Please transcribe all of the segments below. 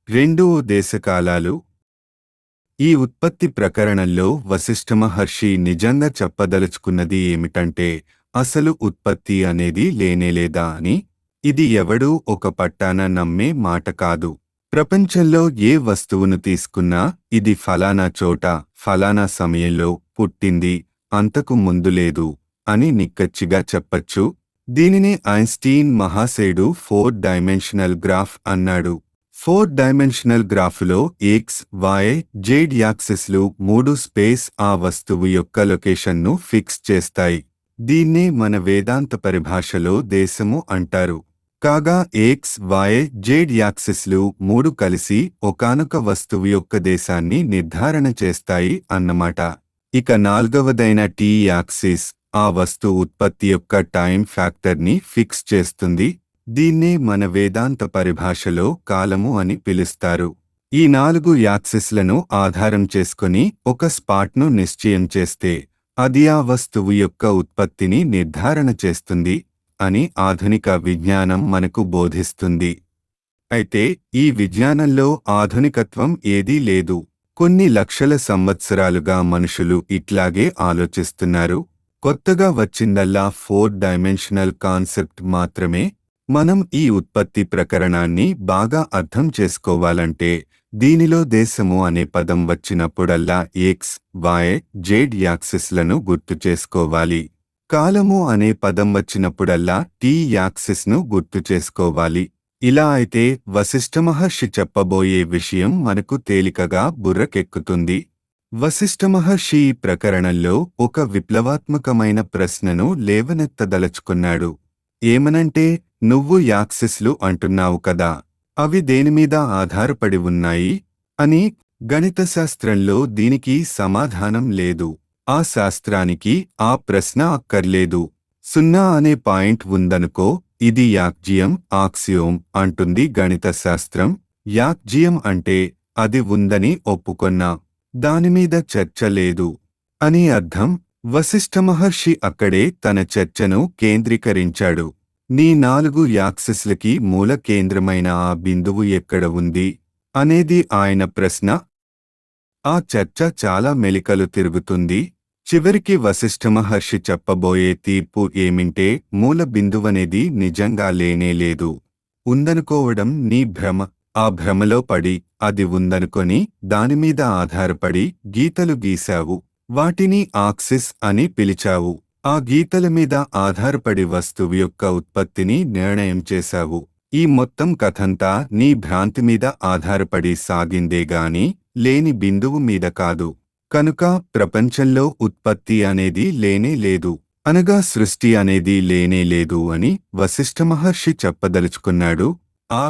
రెండు దేశకాలాలు ఈ ఉత్పత్తి ప్రకరణంలో వశిష్ఠ మహర్షి నిజంగా చెప్పదలుచుకున్నది ఏమిటంటే అసలు ఉత్పత్తి అనేది లేనేలేదా అని ఇది ఎవడూ ఒక పట్టాన నమ్మే మాట కాదు ప్రపంచంలో ఏ వస్తువును తీసుకున్నా ఇది ఫలానా చోట ఫలానా సమయంలో పుట్టింది అంతకు ముందు లేదు అని నిక్కచ్చిగా చెప్పచ్చు దీనినే ఐన్స్టీన్ మహాశయుడు ఫోర్ డైమెన్షనల్ గ్రాఫ్ అన్నాడు ఫోర్ డైమెన్షనల్ గ్రాఫులో ఎక్స్ వై జెడ్ యాక్సెస్లు మూడు స్పేస్ ఆ వస్తువు యొక్క లొకేషన్ను ఫిక్స్ చేస్తాయి దీన్నే మన వేదాంత పరిభాషలో దేశము అంటారు కాగా ఎక్స్ వై జెడ్ యాక్సిస్లు మూడు కలిసి ఒకానొక వస్తువు యొక్క దేశాన్ని నిర్ధారణ చేస్తాయి అన్నమాట ఇక నాల్గవదైన టీ యాక్సిస్ ఆ వస్తు ఉత్పత్తి యొక్క టైం ఫ్యాక్టర్ని ఫిక్స్ చేస్తుంది దీన్నే మన వేదాంత పరిభాషలో కాలము అని పిలుస్తారు ఈ నాలుగు యాక్సిస్లను ఆధారం చేసుకుని ఒక స్పాట్ను నిశ్చయం చేస్తే అది ఆ వస్తువు యొక్క ఉత్పత్తిని నిర్ధారణ చేస్తుంది అని ఆధునిక విజ్ఞానం మనకు బోధిస్తుంది అయితే ఈ విజ్ఞానంలో ఆధునికత్వం ఏదీ లేదు కొన్ని లక్షల సంవత్సరాలుగా మనుషులు ఇట్లాగే ఆలోచిస్తున్నారు కొత్తగా వచ్చిందల్లా ఫోర్ డైమెన్షనల్ కాన్సెప్ట్ మాత్రమే మనం ఈ ఉత్పత్తి ప్రకరణాన్ని బాగా అర్థం చేసుకోవాలంటే దీనిలో దేశము అనే పదం వచ్చినప్పుడల్లా ఎక్స్ వై జెడ్ యాక్సిస్లను గుర్తు చేసుకోవాలి కాలము అనే పదం వచ్చినప్పుడల్లా టీ యాక్సిస్ను గుర్తు చేసుకోవాలి ఇలా అయితే వశిష్ఠ మహర్షి చెప్పబోయే విషయం మనకు తేలికగా బుర్రకెక్కుతుంది వశిష్ఠ మహర్షి ఈ ప్రకరణంలో ఒక విప్లవాత్మకమైన ప్రశ్నను లేవనెత్తదలుచుకున్నాడు ఏమనంటే నువ్వు యాక్సిస్లు అంటున్నావు కదా అవి దేనిమీద ఆధారపడి ఉన్నాయి అని గణిత శాస్త్రంలో దీనికి సమాధానం లేదు ఆ శాస్త్రానికి ఆ ప్రశ్న అక్కర్లేదు సున్నా అనే పాయింట్ ఉందనుకో ఇది యాక్జియం ఆక్సియోమ్ అంటుంది గణిత శాస్త్రం యాక్జియం అంటే అది ఉందని ఒప్పుకొన్నా దానిమీద చర్చ లేదు అని అర్థం వశిష్ఠ మహర్షి అక్కడే తన చర్చను కేంద్రీకరించాడు నీ నాలుగు యాక్సిస్లకి మూల కేంద్రమైన ఆ బిందువు ఎక్కడ ఉంది అనేది ఆయన ప్రశ్న ఆ చర్చ చాలా మెలికలు తిరుగుతుంది చివరికి వశిష్ఠ మహర్షి చెప్పబోయే తీర్పు ఏమింటే మూల బిందువనేది నిజంగా లేనే లేదు ఉందనుకోవడం నీ భ్రమ ఆ భ్రమలో పడి అది ఉందనుకొని దానిమీద ఆధారపడి గీతలు గీశావు వాటిని ఆక్సిస్ అని పిలిచావు ఆ గీతల మీద ఆధారపడి వస్తువు యొక్క ఉత్పత్తిని నిర్ణయం చేశావు ఈ మొత్తం కథంతా నీ భ్రాంతి మీద ఆధారపడి సాగిందేగాని లేని బిందువు మీద కాదు కనుక ప్రపంచంలో ఉత్పత్తి అనేది లేనే లేదు అనగా సృష్టి అనేది లేనే లేదు అని వశిష్ఠ మహర్షి చెప్పదలుచుకున్నాడు ఆ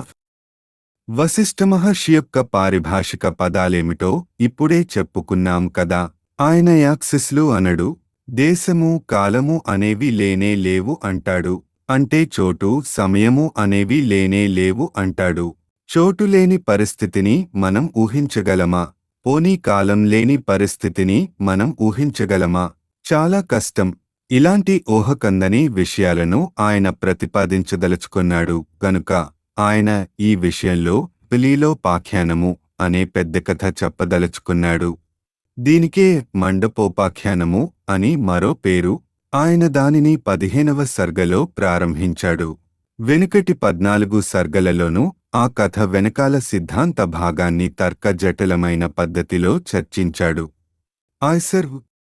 వశిష్ఠ మహర్షి యొక్క పారిభాషిక పదాలేమిటో ఇప్పుడే చెప్పుకున్నాం కదా ఆయన యాక్సిస్లు అనడు దేశము కాలము అనేవి లేనే లేవు అంటాడు అంటే చోటు సమయము అనేవి లేనే లేవు అంటాడు చోటు లేని పరిస్థితిని మనం ఊహించగలమా పోనీ కాలం లేని పరిస్థితిని మనం ఊహించగలమా చాలా కష్టం ఇలాంటి ఊహకందని విషయాలను ఆయన ప్రతిపాదించదలుచుకున్నాడు గనుక ఆయన ఈ విషయంలో పిలీలో పాఖ్యానము అనే పెద్ద కథ చెప్పదలుచుకున్నాడు దీనికే మండపోపాఖ్యానము అని మరో పేరు ఆయన దానిని పదిహేనవ సర్గలో ప్రారంభించాడు వెనుకటి పద్నాలుగు సర్గలలోనూ ఆ కథ వెనకాల సిద్ధాంత భాగాన్ని తర్క జటిలమైన పద్ధతిలో చర్చించాడు ఆయ్సర్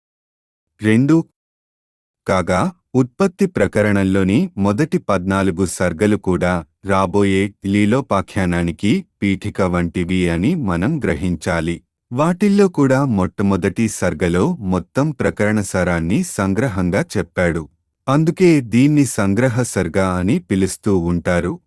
రెండు కాగా ఉత్పత్తి ప్రకరణంలోని మొదటి పద్నాలుగు సర్గలు కూడా రాబోయే లీలోపాఖ్యానానికి పీఠిక వంటివి అని మనం గ్రహించాలి వాటిల్లో కూడా మొట్టమొదటి సర్గలో మొత్తం ప్రకరణ సరాన్ని సంగ్రహంగా చెప్పాడు అందుకే దీన్ని సంగ్రహ సర్గ అని పిలుస్తూ ఉంటారు